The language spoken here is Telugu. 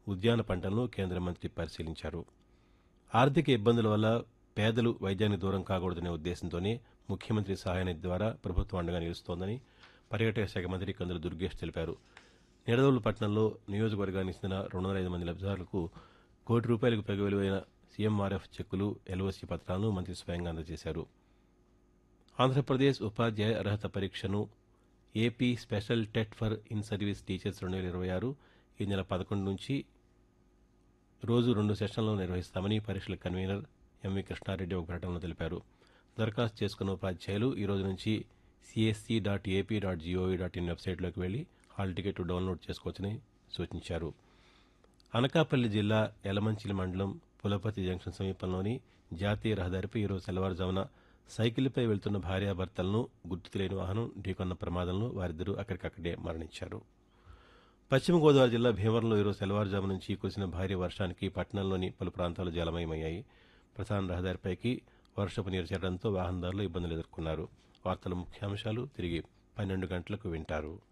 ఉద్యాన పంటలను కేంద్ర మంత్రి పరిశీలించారు ఆర్థిక ఇబ్బందుల వల్ల పేదలు వైద్యానికి దూరం కాకూడదనే ఉద్దేశంతోనే ముఖ్యమంత్రి సహాయనిధి ద్వారా ప్రభుత్వం అండగా నిలుస్తోందని పర్యాటక శాఖ మంత్రి కందుల దుర్గేష్ తెలిపారు నిడదవోలు పట్టణంలో నియోజకవర్గానికి చెందిన రెండు వందల ఐదు మంది లబ్దిదారులకు కోటి రూపాయలకు పైగా విలువైన సీఎంఆర్ఎఫ్ చెక్కులు ఎల్ఓసీ పత్రాలను మంత్రి స్వయంగా అందజేశారు ఆంధ్రప్రదేశ్ ఉపాధ్యాయ అర్హత పరీక్షను AP special TET for in service teachers రెండు వేల ఇరవై ఆరు ఈ నెల పదకొండు నుంచి రోజు రెండు సెషన్లలో నిర్వహిస్తామని పరీక్షల కన్వీనర్ ఎంవి కృష్ణారెడ్డి ఒక ప్రకటనలో తెలిపారు దరఖాస్తు చేసుకున్న ఉపాధ్యాయులు ఈ రోజు నుంచి CSC dot AP dot gov dot in వెబ్సైట్లోకి వెళ్లి హాల్ టికెట్ డౌన్లోడ్ చేసుకోవచ్చని సూచించారు అనకాపల్లి జిల్లా యలమంచిలి మండలం పులపతి జంక్షన్ సమీపంలోని జాతీయ రహదారిపై ఈరోజు తెల్లవారుజామున సైకిల్పై వెళ్తున్న భార్యాభర్తలను గుర్తు తెలియని వాహనం ఢీకొన్న ప్రమాదంలో వారిద్దరూ అక్కడికక్కడే మరణించారు పశ్చిమ గోదావరి జిల్లా భీమవరంలో ఈరోజు తెల్లవారుజాము నుంచి కురిసిన భారీ వర్షానికి పట్టణంలోని పలు ప్రాంతాలు జలమయమయ్యాయి ప్రధాన రహదారిపైకి వర్షపు నీరు చేరడంతో వాహనదారులు ఇబ్బందులు ఎదుర్కొన్నారు వార్తల ముఖ్యాంశాలు తిరిగి పన్నెండు గంటలకు వింటారు